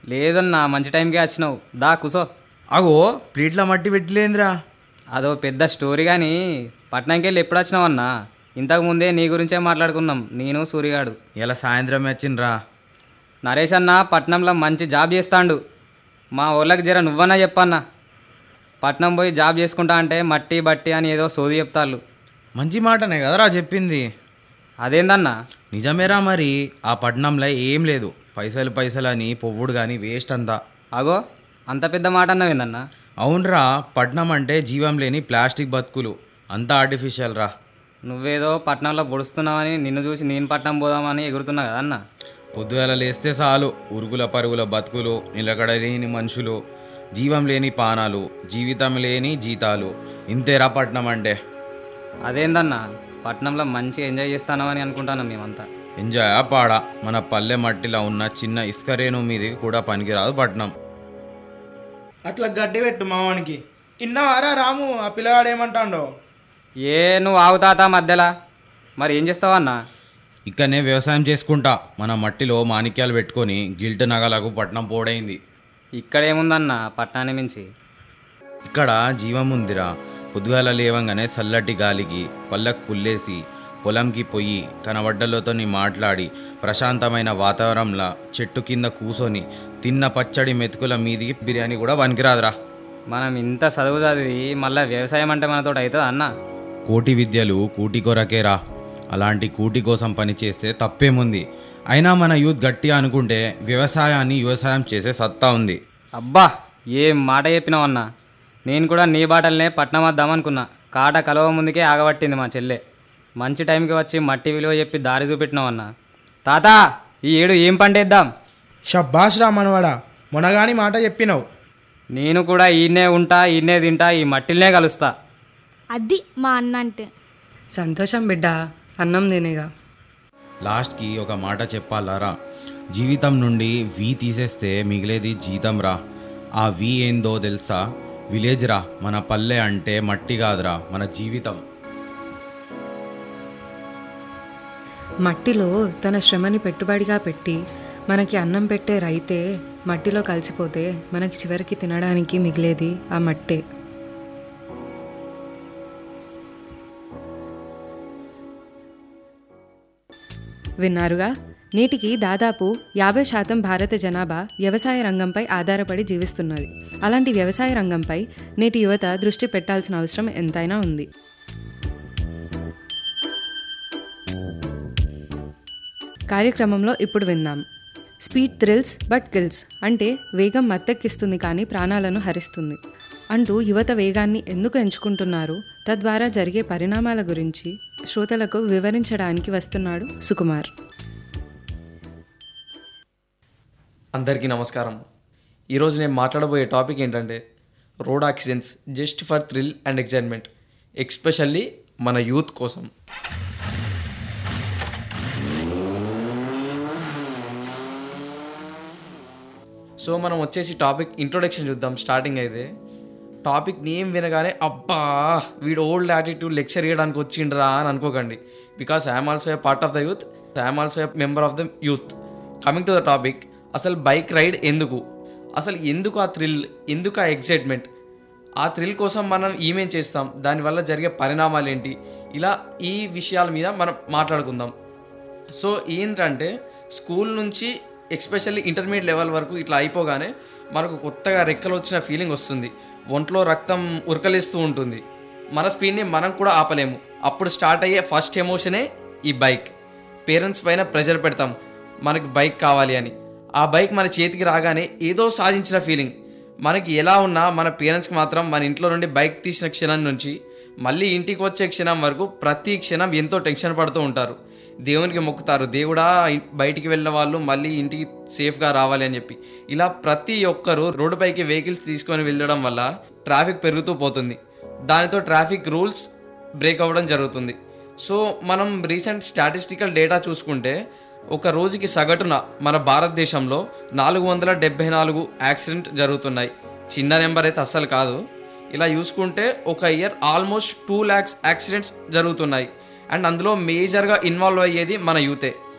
లేదన్నా మంచి టైంకి వచ్చినావు దా కూసో అగో ప్లేట్ల మట్టి పెట్టలేదురా అదో పెద్ద స్టోరీ కానీ పట్నంకి వెళ్ళి ఎప్పుడు వచ్చినావన్నా ఇంతకు ముందే నీ గురించే మాట్లాడుకున్నాం నేను సూర్యగాడు ఇలా సాయంత్రం వచ్చిండ్రా నరేష్ అన్న పట్నంలో మంచి జాబ్ చేస్తాండు మా ఊళ్ళకి జర నువ్వన్నా చెప్పన్నా పట్నం పోయి జాబ్ చేసుకుంటా అంటే మట్టి బట్టి అని ఏదో సోది చెప్తాళ్ళు మంచి మాటనే కదరా చెప్పింది అదేందన్నా నిజమేరా మరి ఆ పట్నంలో ఏం లేదు పైసలు పైసలు అని పొవ్వుడు కానీ వేస్ట్ అంతా అగో అంత పెద్ద మాట అన్నవేందన్నా అవునరా పట్నం అంటే జీవం లేని ప్లాస్టిక్ బతుకులు అంతా ఆర్టిఫిషియల్ రా నువ్వేదో పట్నంలో పొడుస్తున్నావని నిన్ను చూసి నేను పట్నం పోదామని ఎగురుతున్నా కదన్నా పొద్దుగల లేస్తే చాలు ఉరుగుల పరుగుల బతుకులు నిలకడ లేని మనుషులు జీవం లేని పానాలు జీవితం లేని జీతాలు ఇంతేరా పట్నం అంటే అదేందన్నా పట్నంలో మంచిగా ఎంజాయ్ చేస్తానమని అనుకుంటాను మేమంతా ఎంజాయ్ పాడా మన పల్లె మట్టిలో ఉన్న చిన్న ఇసుకరేణు మీదకి కూడా పనికిరాదు పట్నం అట్లా గడ్డి పెట్టు మావానికి ఇన్నవారా రాము ఆ పిల్లగాడు ఏమంటాడో ఏ నువ్వు ఆగుతాతా మధ్యలో మరి ఏం చేస్తావన్నా ఇక్కడనే వ్యవసాయం చేసుకుంటా మన మట్టిలో మాణిక్యాలు పెట్టుకొని గిల్ట్ నగలకు పట్నం పోడైంది ఇక్కడ ఏముందన్నా పట్నాన్ని మించి ఇక్కడ జీవం ఉందిరా పొద్దుగాల లేవంగానే చల్లటి గాలికి పళ్ళకు పుల్లేసి పొలంకి పొయ్యి కనబడ్డలతో మాట్లాడి ప్రశాంతమైన వాతావరణంలో చెట్టు కింద కూసొని తిన్న పచ్చడి మెతుకుల మీదికి బిర్యానీ కూడా వనికిరాదురా మనం ఇంత చదువు చదివి మళ్ళీ వ్యవసాయం అంటే మనతో అవుతుందా అన్న కోటి విద్యలు కూటి కొరకేరా అలాంటి కూటి కోసం పనిచేస్తే తప్పేముంది అయినా మన యూత్ గట్టిగా అనుకుంటే వ్యవసాయాన్ని వ్యవసాయం చేసే సత్తా ఉంది అబ్బా ఏం మాట చెప్పినావన్నా నేను కూడా నీ బాటలనే పట్నం వద్దామనుకున్నా కాట కలవ ముందుకే ఆగబట్టింది మా చెల్లె మంచి టైంకి వచ్చి మట్టి విలువ చెప్పి దారి చూపెట్టినావన్నా తాత ఈ ఏడు ఏం పంటేద్దాం షబ్బాష్ రా మనవాడా మొనగాని మాట చెప్పినావు నేను కూడా ఈయనే ఉంటా ఈయనే తింటా ఈ మట్టిల్నే కలుస్తా అది మా అన్న అంటే సంతోషం బిడ్డ అన్నం తినేగా లాస్ట్కి ఒక మాట చెప్పాలారా జీవితం నుండి వి తీసేస్తే మిగిలేది జీతం రా ఆ వి ఏందో తెలుసా విలేజ్ రా మన పల్లె అంటే మట్టి కాదురా మన జీవితం మట్టిలో తన శ్రమని పెట్టుబడిగా పెట్టి మనకి అన్నం పెట్టే రైతే మట్టిలో కలిసిపోతే మనకి చివరికి తినడానికి మిగిలేది ఆ మట్టే విన్నారుగా నేటికి దాదాపు యాభై శాతం భారత జనాభా వ్యవసాయ రంగంపై ఆధారపడి జీవిస్తున్నది అలాంటి వ్యవసాయ రంగంపై నేటి యువత దృష్టి పెట్టాల్సిన అవసరం ఎంతైనా ఉంది కార్యక్రమంలో ఇప్పుడు విందాం స్పీడ్ థ్రిల్స్ బట్ కిల్స్ అంటే వేగం మత్తెక్కిస్తుంది కానీ ప్రాణాలను హరిస్తుంది అంటూ యువత వేగాన్ని ఎందుకు ఎంచుకుంటున్నారు తద్వారా జరిగే పరిణామాల గురించి శ్రోతలకు వివరించడానికి వస్తున్నాడు సుకుమార్ అందరికీ నమస్కారం ఈరోజు నేను మాట్లాడబోయే టాపిక్ ఏంటంటే road accidents just for thrill and excitement especially మన యూత్ కోసం సో మనం వచ్చేసి టాపిక్ ఇంట్రొడక్షన్ చూద్దాం స్టార్టింగ్ అయితే టాపిక్ నేమ్ వినగానే అబ్బా వీడు ఓల్డ్ యాటిట్యూడ్ లెక్చర్ ఇవ్వడానికి వచ్చిండ్రా అని అనుకోకండి because I'm also a part of the youth I'm also a member of the youth coming to the topic అసలు బైక్ రైడ్ ఎందుకు అసలు ఎందుకు ఆ థ్రిల్ ఎందుకు ఆ ఎక్సైట్మెంట్ ఆ థ్రిల్ కోసం మనం ఏమేం చేస్తాం దానివల్ల జరిగే పరిణామాలు ఏంటి ఇలా ఈ విషయాల మీద మనం మాట్లాడుకుందాం సో ఏంటంటే స్కూల్ నుంచి ఎక్స్పెషల్లీ ఇంటర్మీడియట్ లెవెల్ వరకు ఇట్లా అయిపోగానే మనకు కొత్తగా రెక్కలు వచ్చిన ఫీలింగ్ వస్తుంది ఒంట్లో రక్తం ఉరకలేస్తూ ఉంటుంది మన స్పీడ్ని మనం కూడా ఆపలేము అప్పుడు స్టార్ట్ అయ్యే ఫస్ట్ ఎమోషనే ఈ బైక్ పేరెంట్స్ పైన ప్రెషర్ పెడతాం మనకి బైక్ కావాలి అని ఆ బైక్ మన చేతికి రాగానే ఏదో సాధించిన ఫీలింగ్ మనకి ఎలా ఉన్నా మన పేరెంట్స్కి మాత్రం మన ఇంట్లో నుండి బైక్ తీసిన క్షణం నుంచి మళ్ళీ ఇంటికి వచ్చే క్షణం వరకు ప్రతి క్షణం ఎంతో టెన్షన్ పడుతూ ఉంటారు దేవునికి మొక్కుతారు దేవుడా ఇ- బయటికి వెళ్ళిన వాళ్ళు మళ్ళీ ఇంటికి సేఫ్గా రావాలి అని చెప్పి ఇలా ప్రతి ఒక్కరు రోడ్డుపైకి వెహికల్స్ తీసుకొని వెళ్ళడం వల్ల ట్రాఫిక్ పెరుగుతూ పోతుంది దానితో ట్రాఫిక్ రూల్స్ బ్రేక్ అవ్వడం జరుగుతుంది సో మనం రీసెంట్ స్టాటిస్టికల్ డేటా చూసుకుంటే ఒక రోజుకి సగటున మన భారతదేశంలో నాలుగు వందల డెబ్బై నాలుగు యాక్సిడెంట్ జరుగుతున్నాయి చిన్న నెంబర్ అయితే అస్సలు కాదు ఇలా చూసుకుంటే ఒక year almost two lakhs accidents జరుగుతున్నాయి అండ్ అందులో మేజర్గా ఇన్వాల్వ్ అయ్యేది మన యూతే